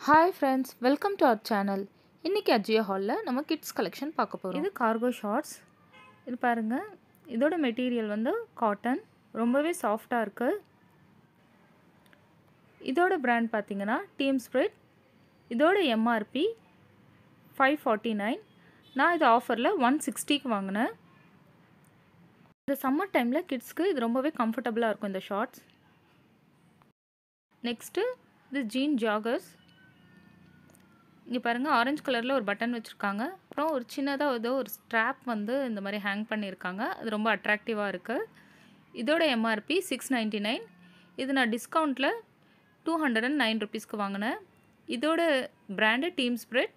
hi friends welcome to our channel இன்றைக்கி அஜியோ ஹாலில் நம்ம கிட்ஸ் கலெக்ஷன் பார்க்க போகிறோம் இது கார்கோ ஷார்ட்ஸ் இது பாருங்கள் இதோட மெட்டீரியல் வந்து காட்டன் ரொம்பவே சாஃப்டாக இருக்குது இதோட பிராண்ட் பார்த்தீங்கன்னா டீம் ஸ்ப்ரிட் இதோட எம்ஆர்பி ஃபைவ் ஃபார்ட்டி நைன் நான் இது ஆஃபரில் ஒன் சிக்ஸ்டிக்கு வாங்கினேன் இந்த சம்மர் டைமில் கிட்ஸ்க்கு இது ரொம்பவே கம்ஃபர்டபுளாக இருக்கும் இந்த ஷார்ட்ஸ் நெக்ஸ்ட்டு இது ஜீன் ஜாகர்ஸ் இங்கே பாருங்கள் ஆரஞ்சு கலரில் ஒரு பட்டன் வச்சுருக்காங்க அப்புறம் ஒரு சின்னதாக ஏதோ ஒரு ஸ்ட்ராப் வந்து இந்த மாதிரி ஹேங் பண்ணியிருக்காங்க அது ரொம்ப அட்ராக்டிவாக இருக்குது இதோட எம்ஆர்பி சிக்ஸ் நைன்ட்டி நைன் இது நான் டிஸ்கவுண்ட்டில் டூ ஹண்ட்ரட் அண்ட் நைன் ருபீஸ்க்கு வாங்கினேன் இதோட பிராண்டு டீம் ஸ்ப்ரெட்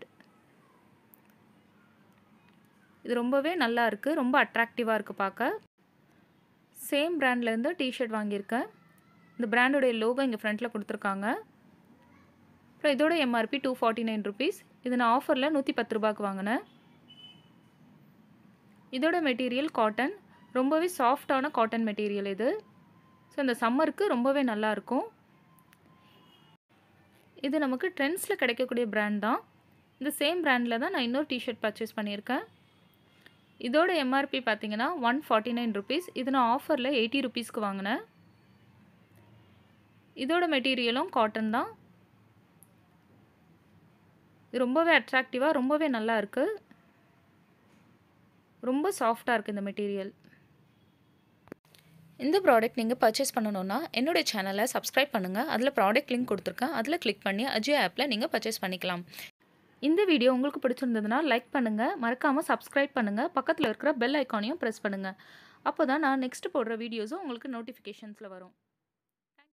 இது ரொம்பவே நல்லா இருக்குது ரொம்ப அட்ராக்டிவாக இருக்குது பார்க்க சேம் பிராண்ட்லேருந்து டிஷர்ட் வாங்கியிருக்கேன் இந்த பிராண்டோடைய லோகோ இங்கே ஃப்ரண்ட்டில் கொடுத்துருக்காங்க அப்புறம் இதோட MRP two forty nine rupees இது நான் ஆஃபரில் நூற்றி பத்து ரூபாய்க்கு வாங்கினேன் இதோட மெட்டீரியல் காட்டன் ரொம்பவே சாஃப்டான காட்டன் மெட்டீரியல் இது ஸோ இந்த சம்மருக்கு ரொம்பவே நல்லாயிருக்கும் இது நமக்கு ட்ரெண்ட்ஸில் கிடைக்கக்கூடிய பிராண்ட் தான் இந்த சேம் பிராண்டில் தான் நான் இன்னொரு டிஷர்ட் பர்ச்சேஸ் பண்ணியிருக்கேன் இதோட எம்ஆர்பி பார்த்தீங்கன்னா ஒன் ஃபார்ட்டி நைன் ருபீஸ் இது நான் ஆஃபரில் எயிட்டி ருபீஸ்க்கு வாங்கினேன் இதோட மெட்டீரியலும் காட்டன் தான் இது ரொம்பவே அட்ராக்டிவாக ரொம்பவே நல்லா இருக்குது ரொம்ப சாஃப்டாக இருக்குது இந்த மெட்டீரியல் இந்த ப்ராடக்ட் நீங்கள் பர்ச்சேஸ் பண்ணணுன்னா என்னுடைய சேனலை சப்ஸ்கிரைப் பண்ணுங்கள் அதில் ப்ராடக்ட் லிங்க் கொடுத்துருக்கேன் அதில் கிளிக் பண்ணி அஜியோ ஆப்பில் நீங்கள் பர்ச்சேஸ் பண்ணிக்கலாம் இந்த வீடியோ உங்களுக்கு பிடிச்சிருந்ததுன்னா லைக் பண்ணுங்கள் மறக்காமல் சப்ஸ்கிரைப் பண்ணுங்கள் பக்கத்தில் இருக்கிற பெல் ஐக்கானையும் ப்ரெஸ் பண்ணுங்கள் அப்போ தான் நான் நெக்ஸ்ட் போடுற வீடியோஸும் உங்களுக்கு நோட்டிஃபிகேஷன்ஸில் வரும்